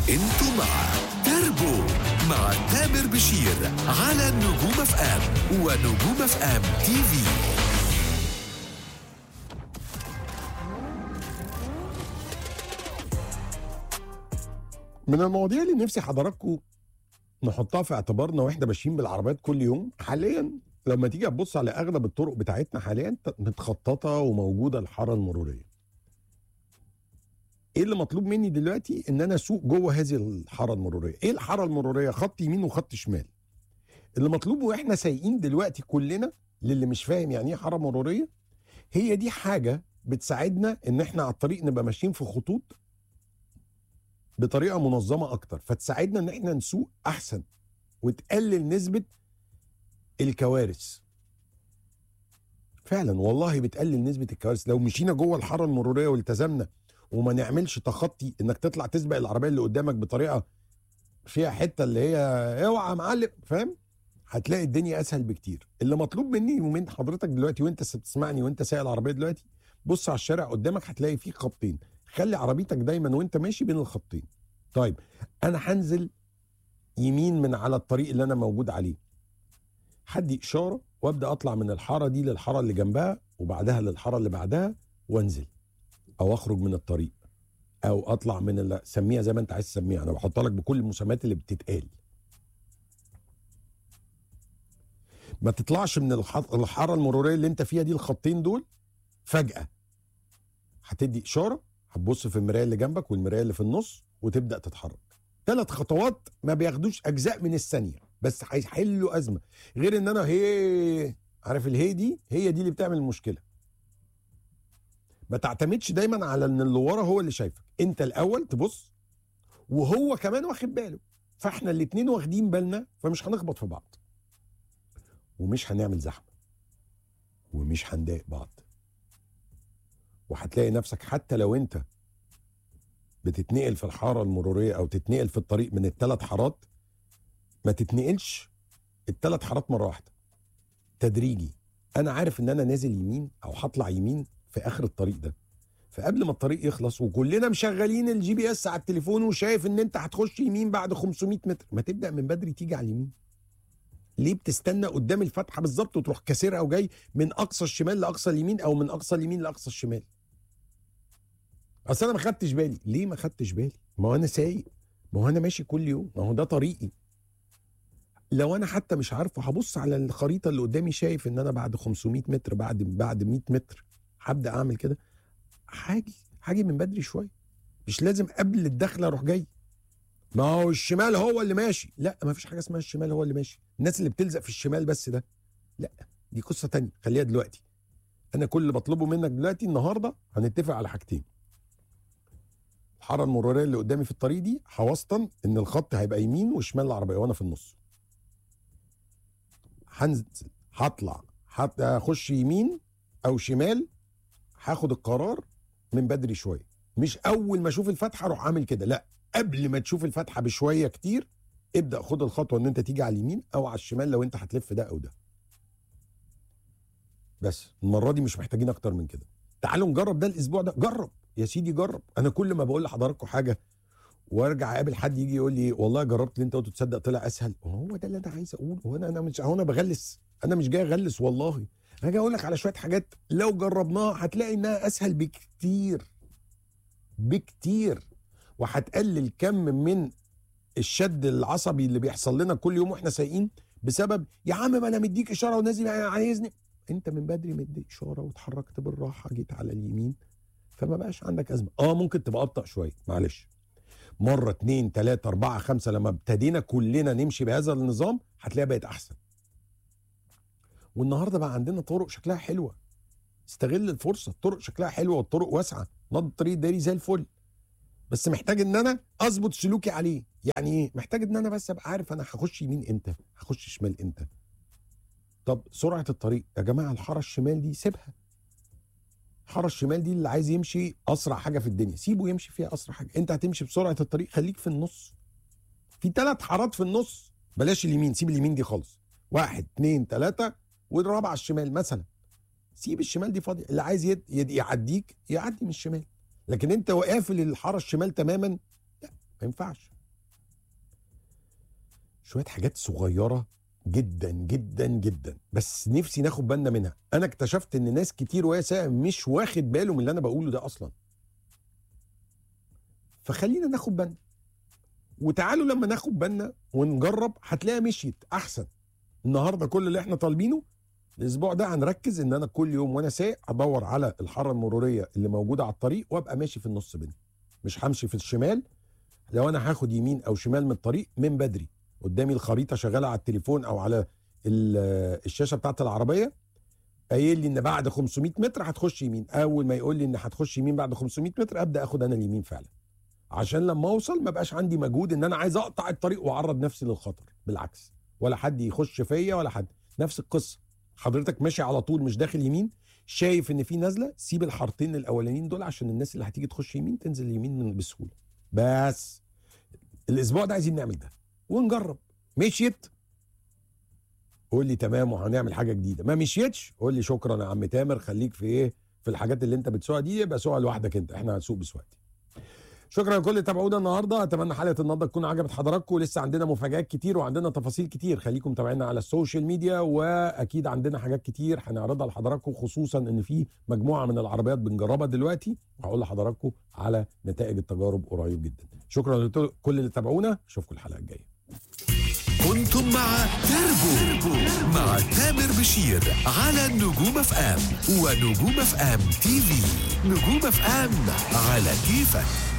انتوا مع تربو مع تامر بشير على نجوم اف ام ونجوم اف ام تي في من المواضيع اللي نفسي حضراتكم نحطها في اعتبارنا واحنا ماشيين بالعربيات كل يوم حاليا لما تيجي تبص على اغلب الطرق بتاعتنا حاليا متخططه وموجوده الحاره المروريه. ايه اللي مطلوب مني دلوقتي ان انا اسوق جوه هذه الحاره المروريه. ايه الحاره المروريه؟ خط يمين وخط شمال. اللي مطلوب واحنا سايقين دلوقتي كلنا للي مش فاهم يعني ايه حاره مروريه هي دي حاجه بتساعدنا ان احنا على الطريق نبقى ماشيين في خطوط بطريقه منظمه اكتر فتساعدنا ان احنا نسوق احسن وتقلل نسبه الكوارث فعلا والله بتقلل نسبه الكوارث لو مشينا جوه الحاره المروريه والتزمنا وما نعملش تخطي انك تطلع تسبق العربيه اللي قدامك بطريقه فيها حته اللي هي اوعى يا معلم فاهم هتلاقي الدنيا اسهل بكتير اللي مطلوب مني ومن حضرتك دلوقتي وانت بتسمعني وانت سايق العربيه دلوقتي بص على الشارع قدامك هتلاقي فيه خطين خلي عربيتك دايما وانت ماشي بين الخطين طيب انا هنزل يمين من على الطريق اللي انا موجود عليه هدي اشاره وابدا اطلع من الحاره دي للحاره اللي جنبها وبعدها للحاره اللي بعدها وانزل او اخرج من الطريق او اطلع من ال- سميها زي ما انت عايز تسميها انا بحط لك بكل المسميات اللي بتتقال ما تطلعش من الح- الحاره المروريه اللي انت فيها دي الخطين دول فجاه هتدي اشاره هتبص في المرايه اللي جنبك والمرايه اللي في النص وتبدا تتحرك ثلاث خطوات ما بياخدوش اجزاء من الثانيه بس هيحلوا ازمه غير ان انا هي عارف الهي دي هي دي اللي بتعمل المشكله ما تعتمدش دايما على ان اللي ورا هو اللي شايفك انت الاول تبص وهو كمان واخد باله فاحنا الاتنين واخدين بالنا فمش هنخبط في بعض ومش هنعمل زحمه ومش هنضايق بعض وهتلاقي نفسك حتى لو انت بتتنقل في الحاره المروريه او تتنقل في الطريق من الثلاث حارات ما تتنقلش الثلاث حارات مره واحده تدريجي انا عارف ان انا نازل يمين او هطلع يمين في اخر الطريق ده فقبل ما الطريق يخلص وكلنا مشغلين الجي بي اس على التليفون وشايف ان انت هتخش يمين بعد 500 متر ما تبدا من بدري تيجي على اليمين ليه بتستنى قدام الفتحه بالظبط وتروح كاسرها وجاي من اقصى الشمال لاقصى اليمين او من اقصى اليمين لاقصى الشمال اصل انا ما خدتش بالي ليه ما خدتش بالي ما هو انا سايق ما هو انا ماشي كل يوم ما هو ده طريقي لو انا حتى مش عارفه هبص على الخريطه اللي قدامي شايف ان انا بعد 500 متر بعد بعد 100 متر هبدا اعمل كده هاجي هاجي من بدري شويه مش لازم قبل الدخله اروح جاي ما هو الشمال هو اللي ماشي لا ما فيش حاجه اسمها الشمال هو اللي ماشي الناس اللي بتلزق في الشمال بس ده لا دي قصه تانية خليها دلوقتي انا كل اللي بطلبه منك دلوقتي النهارده هنتفق على حاجتين الحاره المروريه اللي قدامي في الطريق دي هوسطن ان الخط هيبقى يمين وشمال العربيه وانا في النص هنزل هطلع هت- هخش يمين او شمال هاخد القرار من بدري شويه مش اول ما اشوف الفتحه اروح عامل كده لا قبل ما تشوف الفتحه بشويه كتير ابدا خد الخطوه ان انت تيجي على اليمين او على الشمال لو انت هتلف ده او ده بس المره دي مش محتاجين اكتر من كده تعالوا نجرب ده الاسبوع ده جرب يا سيدي جرب انا كل ما بقول لحضراتكم حاجه وارجع اقابل حد يجي يقول لي والله جربت اللي انت قلته تصدق طلع اسهل هو ده اللي انا عايز اقوله هو انا انا مش هو انا بغلس انا مش جاي اغلس والله انا جاي اقول لك على شويه حاجات لو جربناها هتلاقي انها اسهل بكتير بكتير وهتقلل كم من الشد العصبي اللي بيحصل لنا كل يوم واحنا سايقين بسبب يا عم ما انا مديك اشاره ونازل عايزني انت من بدري مدي اشاره واتحركت بالراحه جيت على اليمين فما بقاش عندك ازمه اه ممكن تبقى ابطا شويه معلش مره اتنين تلاته اربعه خمسه لما ابتدينا كلنا نمشي بهذا النظام هتلاقيها بقت احسن والنهارده بقى عندنا طرق شكلها حلوه استغل الفرصه الطرق شكلها حلوه والطرق واسعه نض الطريق داري زي الفل بس محتاج ان انا اظبط سلوكي عليه يعني ايه محتاج ان انا بس ابقى عارف انا هخش يمين امتى هخش شمال امتى طب سرعه الطريق يا جماعه الحاره الشمال دي سيبها الحاره الشمال دي اللي عايز يمشي اسرع حاجه في الدنيا سيبه يمشي فيها اسرع حاجه انت هتمشي بسرعه الطريق خليك في النص في ثلاث حارات في النص بلاش اليمين سيب اليمين دي خالص واحد اتنين تلاته والرابعه الشمال مثلا سيب الشمال دي فاضيه اللي عايز يد... يد... يعديك يعدي من الشمال لكن انت وقافل الحاره الشمال تماما لا ما ينفعش شويه حاجات صغيره جدا جدا جدا بس نفسي ناخد بالنا منها انا اكتشفت ان ناس كتير وهي سايقه مش واخد باله من اللي انا بقوله ده اصلا فخلينا ناخد بالنا وتعالوا لما ناخد بالنا ونجرب هتلاقيها مشيت احسن النهارده كل اللي احنا طالبينه الاسبوع ده هنركز ان انا كل يوم وانا سايق ادور على الحاره المروريه اللي موجوده على الطريق وابقى ماشي في النص بينهم مش همشي في الشمال لو انا هاخد يمين او شمال من الطريق من بدري قدامي الخريطه شغاله على التليفون او على ال- الشاشه بتاعت العربيه قايل لي ان بعد 500 متر هتخش يمين اول ما يقول لي ان هتخش يمين بعد 500 متر ابدا اخد انا اليمين فعلا عشان لما اوصل ما بقاش عندي مجهود ان انا عايز اقطع الطريق واعرض نفسي للخطر بالعكس ولا حد يخش فيا ولا حد نفس القصه حضرتك ماشي على طول مش داخل يمين شايف ان في نزله سيب الحارتين الاولانيين دول عشان الناس اللي هتيجي تخش يمين تنزل يمين من بسهوله بس الاسبوع ده عايزين نعمل ده ونجرب مشيت قول لي تمام وهنعمل حاجه جديده ما مشيتش قول لي شكرا يا عم تامر خليك في ايه في الحاجات اللي انت بتسوقها دي يبقى سوقها لوحدك انت احنا هنسوق بسواقتي شكرا لكل اللي تابعونا النهارده اتمنى حلقه النهارده تكون عجبت حضراتكم لسه عندنا مفاجات كتير وعندنا تفاصيل كتير خليكم متابعينا على السوشيال ميديا واكيد عندنا حاجات كتير هنعرضها لحضراتكم خصوصا ان في مجموعه من العربيات بنجربها دلوقتي وهقول لحضراتكم على نتائج التجارب قريب جدا شكرا لكل اللي تابعونا اشوفكم الحلقه الجايه كنتم مع تربو مع تامر بشير على نجوم اف ام ونجوم اف ام تي في نجوم اف ام على كيفك